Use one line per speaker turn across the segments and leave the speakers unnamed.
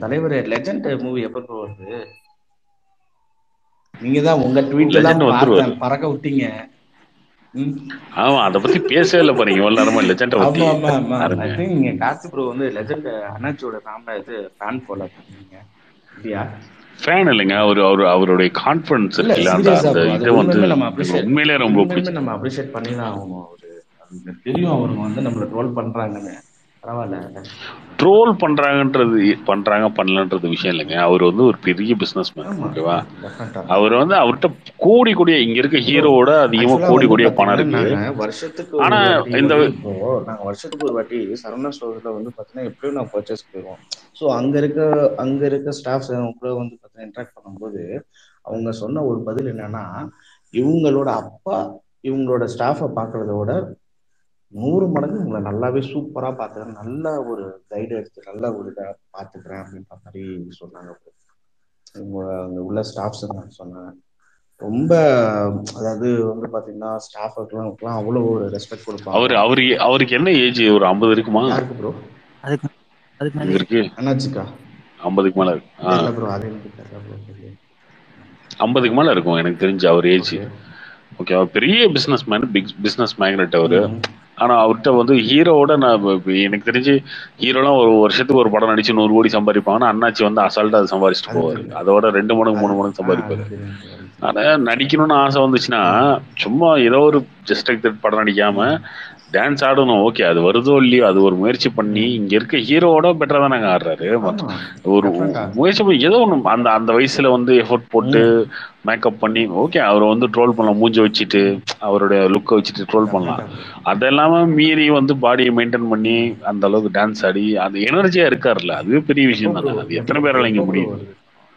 தலைவரே legend movie எப்ப bro வருது நீங்க தான் உங்க ட்வீட்ல தான்
Legend வந்துருவாரு.
பார்த்தேன் பறக்க விட்டீங்க ம்.
ஆமா அதை பத்தி பேசவே இல்லை பாருங்க இவ்வளவு நேரமா லெஜெண்டை
ஆமா
பத்தி
ஆமா ஆமா
பாருங்க.
ஐ திங்க் நீங்க கார்த்தி ப்ரோ வந்து லெஜண்ட் அண்ணாச்சியோட ஃபேமிலி இது ஃபேன் ஃபாலோ பண்ணீங்க இல்லையா
ஃபேன் இல்லைங்க அவர் அவர் அவருடைய கான்ஃபிடன்ஸ்
இல்ல
இருக்குல்ல அந்த
சீரியஸா
அந்த
ப்ரோ அது
இதை வந்து
உண்மையுமே நம்ம அப்ரிஷியேட்
உண்மையிலே ரொம்ப
உண்மையுமே
பிடிச்சி
நம்ம அப்ரிஷியேட் பண்ணி தான் ஆகணும் அவரு அது தெரியும் அவருங்க வந்து நம்மள ட்ரோல் பண்றாங்கன்னு பரவாயில்ல
ட்ரோல் பண்றாங்கன்றது பண்றாங்க பண்ணலன்றது விஷயம் இல்லைங்க அவர் வந்து ஒரு பெரிய பிசினஸ் மேன்
ஆமா
ஓகேவா
டெஃபினட்டா
அவர் வந்து அவர்கிட்ட கோடி கோடியா இங்க இருக்க ஹீரோவோட அதிகமா
Actually
கோடி
வந்து
கோடியா பணம்
பாத்தீங்கன்னா,
இருக்கு
நாங்க வருஷத்துக்கு ஒரு
ஆனா
வாட்டி
இந்த-
வந்து இப்போ நாங்க வருஷத்துக்கு ஒரு வாட்டி சரவணா ஸ்டோர்ஸ்ல வந்து பாத்தீங்கன்னா எப்படியும் நான் பர்ச்சேஸ் போயிடுவோம் ஸோ அங்க இருக்க அங்க இருக்க ஸ்டாஃப்ஸ் கூட வந்து பாத்தீங்கன்னா இன்ட்ராக்ட் பண்ணும்போது அவங்க சொன்ன ஒரு பதில் என்னன்னா இவங்களோட அப்பா இவங்களோட ஸ்டாஃபை பார்க்கறத விட நூறு மடங்கு உங்களை நல்லாவே சூப்பரா பார்த்துக்கிறேன் நல்ல ஒரு கைடு எடுத்து நல்ல ஒரு இதை பார்த்துக்கிறேன் அப்படின்ற மாதிரி சொன்னாங்க இவங்க அங்க உள்ள ஸ்டாஃப்ஸ் நான் சொன்னேன் ரொம்ப அதாவது வந்து பாத்தீங்கன்னா ஸ்டாஃபுக்கெல்லாம் அவ்வளோ ஒரு ரெஸ்பெக்ட் கொடுப்பாங்க
அவர் அவரு அவருக்கு என்ன ஏஜ் ஒரு ஐம்பது இருக்குமா
யாருக்கு ப்ரோ
அதுக்கு அதுக்கு மேலே
இவருக்கு
அண்ணாச்சிக்கா
ஐம்பதுக்கு மேல இருக்கு ஆ,
இல்ல ப்ரோ அது எனக்கு தெரியல ப்ரோ தெரியல
ஐம்பதுக்கு மேல இருக்கும் எனக்கு தெரிஞ்சு அவர் ஏஜ்
Okay.
ஓகே அவர் பெரிய businessman big business magnate அவரு
ம்.
ஆனா அவர்கிட்ட வந்து ஹீரோவோட நான் இப்ப- இப்ப எனக்கு தெரிஞ்சு ஹீரோலாம் ஒரு வருஷத்துக்கு ஒரு படம் நடிச்சு நூறு கோடி சம்பாதிப்பாங்கன்னா அண்ணாச்சி வந்து அசால்ட்டா அதை சம்பாதிச்சுட்டு
அது
போவாரு
தெரியும்.
அதோட ரெண்டு மடங்கு மூணு
அது-
மடங்கு
ஆ,
சம்பாதிப்பாரு
அது தெரியும் bro, அது தெரியும்.
ஆனா நடிக்கணும்னு ஆசை வந்துச்சுன்னா சும்மா ஏதோ ஒரு ஜஸ்ட் லைக் படம் நடிக்காம டான்ஸ் ஆடணும் ஓகே அது வருதோ இல்லையோ அது ஒரு முயற்சி பண்ணி இங்க இருக்க ஹீரோவோட பெட்டரா தானே ஆடுறாரு மத்த-
ஆமா
ஒரு
definite-ஆ.
முயற்சி பண்ணி ஏதோ ஒண்ணு அந்த அந்த வயசுல வந்து எஃபோர்ட் போட்டு மேக்கப் பண்ணி ஓகே அவரை வந்து ட்ரோல் பண்ணலாம் மூஞ்ச வச்சுட்டு அவருடைய லுக்கை வச்சுட்டு ட்ரோல் பண்ணலாம்
Definite-ஆ.
அதெல்லாம மீறி வந்து பாடியை மெயின்டைன் பண்ணி அந்த அளவுக்கு டான்ஸ் ஆடி அந்த எனர்ஜியா இருக்காருல்ல அதுவே பெரிய விஷயம் தானே அது எத்தனை பேரால இங்க
எப்போ bro
முடியும்
வருது?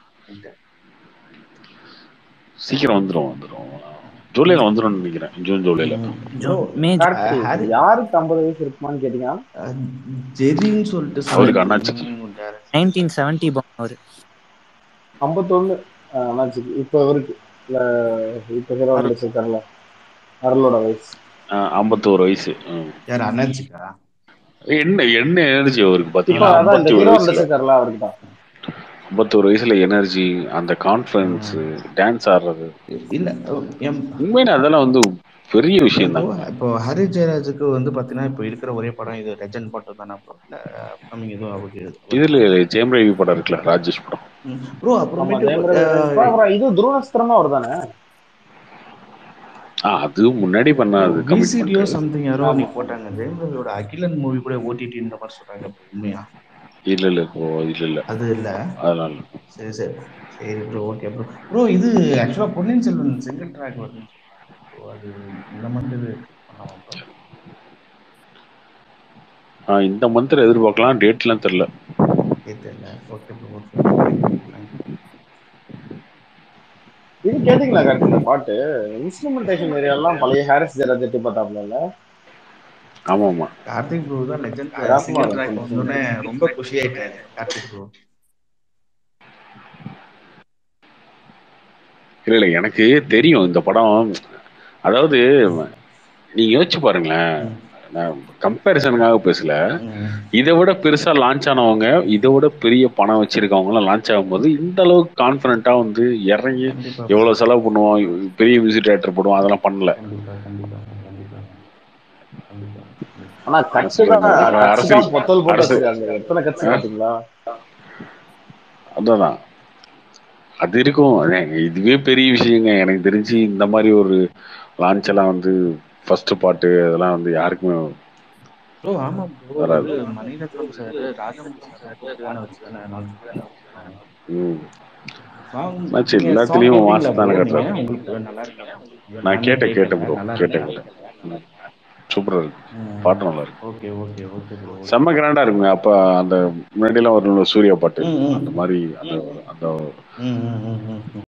சீக்கிரம் வந்துரும் வந்துரும் ஜூலைல வந்துரும்னு நினைக்கிறேன் ஜூன் ஜூலைல
ம்.
June,
bro,
May
Karthi, Harry-
யாருக்கு ஐம்பது வயசு இருக்குமான்னு கேட்டீங்கன்னா
அஹ், ஜெரின்னு சொல்லிட்டு
அவருக்கு
சொன்னாங்க.
அண்ணாச்சிக்கு.
ம், direct.
நைன்டீன் செவன்டி அவரு
ஐம்பத்தொன்னு அண்ணாச்சிக்கு இப்போ இவருக்கு இல்ல இப்போ ஹீரோ நடிச்சிருக்காருல்ல அருளோட வயசு
ஐம்பத்தோரு வயசு ம்.
யார் அண்ணாச்சிக்கா
என்ன என்ன எனர்ஜி அவருக்கு
இப்போ
பாத்தீங்கன்னா
அதான் இந்த
ஐம்பத்தி ஒரு
ஹீரோ
வயசுல
நடிச்சிருக்காருல்ல அவருக்கு தான்
ஐம்பத்தோரு வயசுல எனர்ஜி அந்த கான்பிடன்ஸ் டான்ஸ் ஆடுறது
இல்ல எம்
உண்மையில அதெல்லாம் வந்து பெரிய விஷயம் தான்
இப்போ இப்போ ஹரி ஜெயராஜுக்கு வந்து பாத்தீங்கன்னா இப்போ இருக்கிற ஒரே படம் இது லெஜண்ட் மட்டும் தானே ப்ரோ இல்ல அப்கமிங் எதுவும் அவருக்கு
இதுல ஜெயம் ரவி படம் இருக்குல்ல ராஜேஷ் படம்
ப்ரோ
ஆமா
அப்புறமேட்டு
ஜெயமரன்
அஹ்,
அப்புறம் இது துருவனஸ்திரமா அவர் தானே
ஆ, அது முன்னாடி பண்ணாது
விசிடியோ
கமிட்மெண்ட்
சம்திங் யாரோ
ஆமா.
நீ போட்டாங்க ஜெயமரவியோட அகிலன் மூவி கூட ஓடிடின்ற மாதிரி சொல்றாங்க bro. உண்மையா
இல்ல இல்ல இப்போ இல்ல இல்ல
அது இல்ல
அதனால
சரி சரி சரி ப்ரோ ஓகே ப்ரோ ப்ரோ இது ஆக்சுவலா பொன்னியின் செல்வன் சிங்கிள் ட்ராக் வருதுன்னு சொல்றாங்க ப்ரோ அது இந்த மந்த் இது பண்ணலாம் bro.
ஆ, இந்த மந்த்ல எதிர்பார்க்கலாம் டேட்லாம் தெரியல
ஏ தெரியல okay bro okay bro thank you thank you
இது கேட்டீங்களா கார்த்தி இந்த பாட்டு இன்ஸ்ட்ருமெண்டேஷன் ஏரியாலாம் பழைய ஹாரிஸ் ஜெயராஜ் எட்டி பார்த்தாப்ல
ஆமா ஆமா
கார்த்திக் ப்ரோ தான் லெஜண்ட்
ராஜ்குமார்
சிங்கிள் ட்ராக்
சொல்லுங்க.
வந்தோடனே ரொம்ப குஷி ஆயிட்டாரு கார்த்திக் ப்ரோ
இல்ல இல்ல எனக்கு தெரியும் இந்த படம் அதாவது நீங்க யோசிச்சு பாருங்களேன் நான் கம்பேரிசனுக்காக பேசல இதை விட பெருசா லான்ச் ஆனவங்க இதை விட பெரிய பணம் வச்சிருக்கவங்க எல்லாம் லான்ச் ஆகும்போது இந்த அளவுக்கு கான்பிடண்டா வந்து இறங்கி
கண்டிப்பா
எவ்வளவு செலவு பண்ணுவோம் பெரிய மியூசிக் டேரக்டர் போடுவோம் அதெல்லாம் பண்ணல
கண்டிப்பா கண்டிப்பா கண்டிப்பா கண்டிப்பா
ஆனா கட்சி தான்
அரசியல்
கட்சி தான் பொத்தல் போட்டு
அரசியல்
வச்சிருக்காங்க எத்தனை கட்சி பாத்தீங்களா
அதான் அது இருக்கும் அதான் இதுவே பெரிய விஷயங்க எனக்கு தெரிஞ்சு இந்த மாதிரி ஒரு லான்ச் எல்லாம் வந்து ஃபர்ஸ்ட் பாட்டு அதெல்லாம் வந்து யாருக்குமே
ப்ரோ ஆமா ப்ரோ
வராது.
இது மணிரத்னம் சார் ராஜமௌழி சார் கூப்பிட்டு தானே வச்சு தானே லான்ச் பண்ணாங்க
ம்.
சாங்
ஆச்சு,
நீங்க
எல்லாத்துலயும்
song
வாசம் தானே
கேட்டீங்களா
காட்டுறாங்க.
bro? உங்களுக்கு நல்லா இருக்கா
நான் கேட்டேன் கேட்டேன் ப்ரோ கேட்டேன் சூப்பரா இருக்கு பாட்டு நல்லா இருக்கு
ஓகே ஓகே ஓகே ப்ரோ
செம்ம கிராண்டா இருக்குங்க அப்ப அந்த முன்னாடி எல்லாம் ஒரு சூர்யா பாட்டு
ம், ம்.
அந்த மாதிரி அந்த அந்த
ம் ம் ம் ம்